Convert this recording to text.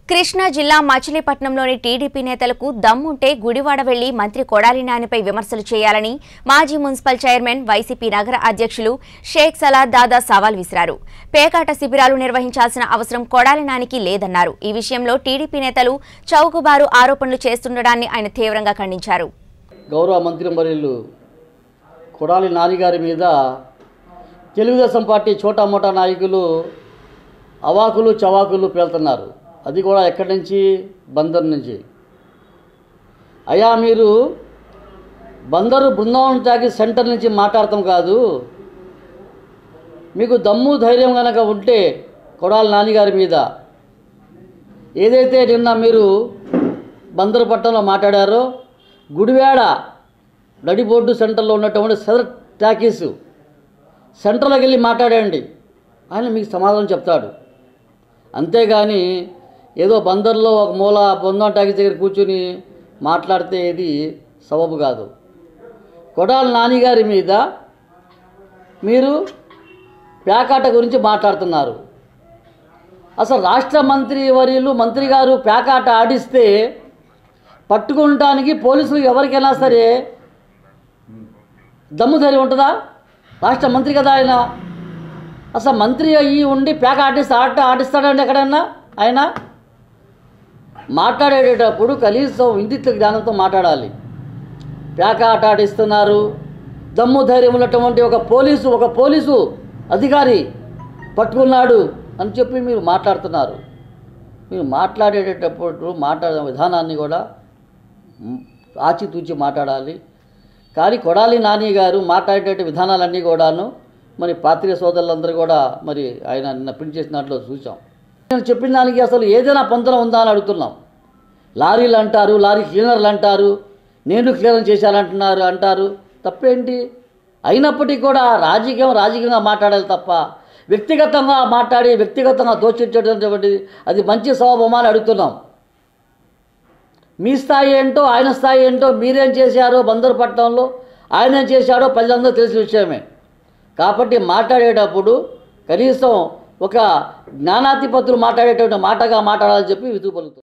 కృష్ణా జిల్లా మచిలీపట్నంలోని టీడీపీ నేతలకు దమ్ముంటే గుడివాడ వెళ్లి మంత్రి కొడాలి నానిపై విమర్శలు చేయాలని మాజీ మున్సిపల్ చైర్మన్ వైసీపీ నగర అధ్యక్షులు షేక్ సలా దాదా సవాల్ విసిరారు పేకాట శిబిరాలు నిర్వహించాల్సిన అవసరం కొడాలి నానికి లేదన్నారు ఈ విషయంలో టీడీపీ నేతలు చౌకబారు ఆరోపణలు చేస్తుండడాన్ని ఆయన తీవ్రంగా ఖండించారు గౌరవ మంత్రి వర్యులు కొడాలి నానిగారి మీద తెలుగుదేశం పార్టీ చోటా మోటా నాయకులు అవాకులు చవాకులు పేలుతున్నారు అది కూడా ఎక్కడి నుంచి బందర్ నుంచి అయ్యా మీరు బందరు బృందావనం తాకి సెంటర్ నుంచి మాట్లాడతాం కాదు మీకు దమ్ము ధైర్యం కనుక ఉంటే కొడాలి నానిగారి మీద ఏదైతే నిన్న మీరు బందరు పట్టణంలో మాట్లాడారో గుడివాడ నడిబోర్డు సెంటర్లో ఉన్నటువంటి సదర్ టాకీస్ సెంటర్లోకి వెళ్ళి మాట్లాడండి ఆయన మీకు సమాధానం చెప్తాడు అంతేగాని ఏదో బందర్లో ఒక మూల బొందం టాకీస్ దగ్గర కూర్చుని మాట్లాడితే ఇది సబబు కాదు కొడాలి నానిగారి మీద మీరు పేకాట గురించి మాట్లాడుతున్నారు అసలు రాష్ట్ర మంత్రి వర్యులు మంత్రి గారు పేకాట ఆడిస్తే పట్టుకుంటానికి పోలీసులు ఎవరికైనా సరే దమ్ము ధైర్యం ఉంటుందా రాష్ట్ర మంత్రి కదా ఆయన అసలు మంత్రి అయ్యి ఉండి పేక ఆడిస్తా ఆట ఆడిస్తాడండి ఎక్కడన్నా ఆయన మాట్లాడేటప్పుడు కనీసం ఇంటిత్వ జ్ఞానంతో మాట్లాడాలి పేక ఆట ఆడిస్తున్నారు దమ్ము ధైర్యం ఉన్నటువంటి ఒక పోలీసు ఒక పోలీసు అధికారి పట్టుకున్నాడు అని చెప్పి మీరు మాట్లాడుతున్నారు మీరు మాట్లాడేటప్పుడు మాట్లాడే విధానాన్ని కూడా మ్, ఆచితూచి మాట్లాడాలి కానీ కొడాలి నాని గారు మాట్లాడేట విధానాలన్నీ కూడాను మరి పాత్రిక సోదరులందరూ కూడా మరి ఆయన నిన్న ప్రింట్ చేసిన దాంట్లో చూసాం నేను చెప్పిన దానికి అసలు ఏదైనా పొందన ఉందా అని అడుగుతున్నాం లారీలు అంటారు లారీ క్లీనర్లు అంటారు నేను క్లీనర్ చేశానంటున్నారు అంటారు తప్పేంటి అయినప్పటికీ కూడా రాజకీయం రాజకీయంగా మాట్లాడాలి తప్ప వ్యక్తిగతంగా మాట్లాడి వ్యక్తిగతంగా దోషించేటటువంటి అది మంచి స్వభావమా అని అడుగుతున్నాం మీ స్థాయి ఏంటో ఆయన స్థాయి ఏంటో మీరేం చేశారో బందరు పట్టణంలో ఆయన ఏం చేశాడో ప్రజలందరూ తెలిసిన విషయమే కాబట్టి మాట్లాడేటప్పుడు కనీసం ఒక జ్ఞానాధిపతులు మాట్లాడేటువంటి మాటగా మాట్లాడాలని చెప్పి విధులు పలుకుతారు